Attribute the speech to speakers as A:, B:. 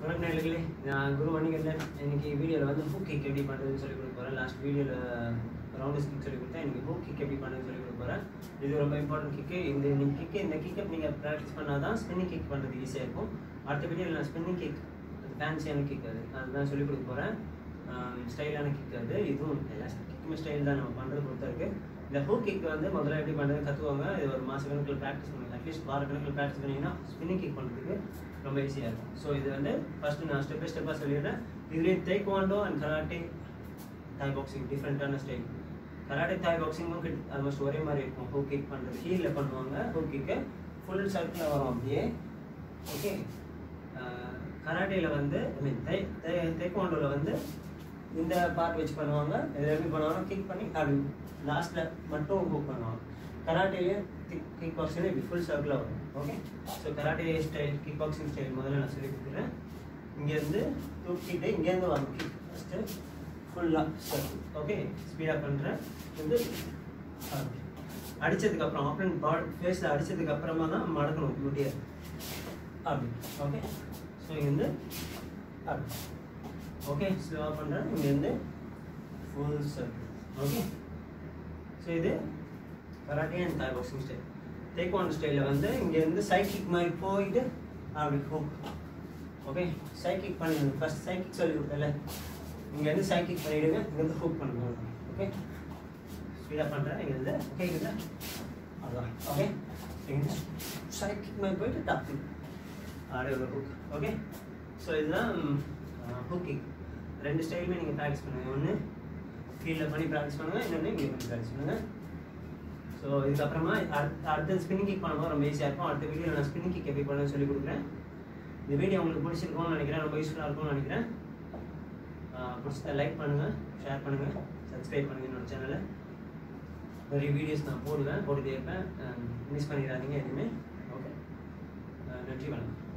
A: வணக்கம் நேயர்களே நான் குரு மணிகண்டன் இன்னைக்கு வீடியோவில் வந்து ஹூக் கிக் எப்படி பண்ணுறதுன்னு சொல்லி கொடுக்க போகிறேன் லாஸ்ட் வீடியோவில் ரவுண்டஸ் கிக் சொல்லி கொடுத்தேன் இன்னைக்கு ஹூக் கிக் எப்படி பண்ணுறதுன்னு சொல்லி கொடுக்க போகிறேன் இது ரொம்ப இம்பார்ட்டன்ட் கிக்கு இந்த நீங்கள் கிக்கு இந்த கிக்கை நீங்கள் ப்ராக்டிஸ் பண்ணால் தான் ஸ்பின்னிங் கிக் பண்ணுறது ஈஸியாக இருக்கும் அடுத்த வீடியோவில் நான் ஸ்பின்னிங் கிக் அது ஃபேன்சியான கிக் அது அதுதான் சொல்லி கொடுக்க போகிறேன் ஸ்டைலான கிக் அது இதுவும் எல்லா கிக்குமே ஸ்டைல் தான் நம்ம பண்ணுறது பொறுத்த இருக்கு இந்த ஹூக் கிக் வந்து முதல்ல எப்படி பண்ணுறது கற்றுவாங்க இது ஒரு மாத கணக்கில் ப்ராக்டிஸ் பண்ணுங்க அட்லீஸ்ட் வார கணக்கில் ப்ராக்டிஸ் பண்ணிங்கன்னா ஸ்பின்னிங் கிக் பண்ணுறதுக்கு ரொம்ப ஈஸியாக இருக்கும் ஸோ இது வந்து ஃபஸ்ட்டு நான் ஸ்டெப் பை ஸ்டெப்பாக சொல்லிடுறேன் இதுலேயே taekwondo and karate Thai boxing டிஃப்ரெண்ட்டான ஸ்டைல் கராட்டே தாய் பாக்ஸிங்கும் கிட் ஆல்மோஸ்ட் ஒரே மாதிரி இருக்கும் ஹூக் கிக் பண்ணுறது ஹீலில் பண்ணுவாங்க ஹூக் கிக்கு ஃபுல் சர்க்கிளில் வரும் அப்படியே ஓகே கராட்டேயில் வந்து ஐ மீன் தை தை தைக்வாண்டோவில் வந்து இந்த பார்ட் வச்சு பண்ணுவாங்க இதில் எப்படி பண்ணுவாங்க கிக் பண்ணி அப்படி லாஸ்ட்டில் மட்டும் ஹூக் பண்ணுவாங்க கராட்டேலே கிக் பாக்ஸிங் இப்படி ஃபுல் சர்க்கிளாக வரும் okay so karate style kick boxing style முதல்ல நான் சொல்லி கொடுக்குறேன் இங்கேருந்து தூக்கிட்டு இங்கேருந்து வரும் கிக் ஃபஸ்ட்டு ஃபுல்லாக சர்க்கிள் ஓகே ஸ்பீடாக பண்ணுறேன் வந்து அடித்ததுக்கு அப்புறம் ஆப்ரன் பாட் ஃபேஸில் அடித்ததுக்கு அப்புறமா தான் மடக்கணும் முட்டியை அப்படி ஓகே ஸோ இங்கேருந்து அப்படி ஓகே ஸ்லோவாக பண்ணுறேன் இங்கேருந்து ஃபுல் சர்க்கிள் ஓகே ஸோ இது karate and Thai boxing style taekwon ஸ்டைலில் வந்து இங்கேருந்து சைக்கிக் மாதிரி போயிட்டு அப்படி ஹூக் ஓகே சைக்கிக் பண்ணுங்க ஃபர்ஸ்ட் சைக்கிக் சொல்லி கொடுத்தல இங்கேருந்து சைக்கிக் பண்ணிவிடுங்க இங்கேருந்து ஹூக் பண்ணுங்க ஓகே ஸ்பீடாக பண்ணுறேன் இங்கேருந்து ஓகே இங்கே அதான் ஓகே இங்கே சைக்கிக் மாதிரி போயிட்டு டப்பு அப்படியே ஒரு ஹூக் ஓகே ஸோ இதுதான் ஹூக்கிங் ரெண்டு ஸ்டைலுமே நீங்கள் ப்ராக்டிஸ் பண்ணுங்கள் ஒன்று ஃபீல்டில் பண்ணி ப்ராக்டிஸ் பண்ணுங்கள் இன்னொன்று இங்கே பண்ணி ப்ராக்டிஸ் பண்ணுங்கள் ஸோ இதுக்கப்புறமா அடுத்த அடுத்த ஸ்பின்னிங் கிக் பண்ணும்போது ரொம்ப ஈஸியாக இருக்கும் அடுத்த வீடியோவில் நான் ஸ்பின்னிங் கிக் எப்படி பண்ணணும்னு சொல்லி கொடுக்குறேன் இந்த வீடியோ உங்களுக்கு பிடிச்சிருக்கும்னு நினைக்கிறேன் ரொம்ப யூஸ்ஃபுல்லாக இருக்கும்னு நினைக்கிறேன் பிடிச்சதை லைக் பண்ணுங்கள் ஷேர் பண்ணுங்கள் சப்ஸ்கிரைப் பண்ணுங்கள் என்னோட சேனலை நிறைய வீடியோஸ் நான் போடுவேன் போட்டுகிட்டே இருப்பேன் மிஸ் பண்ணிடாதீங்க எதுவுமே ஓகே நன்றி வணக்கம்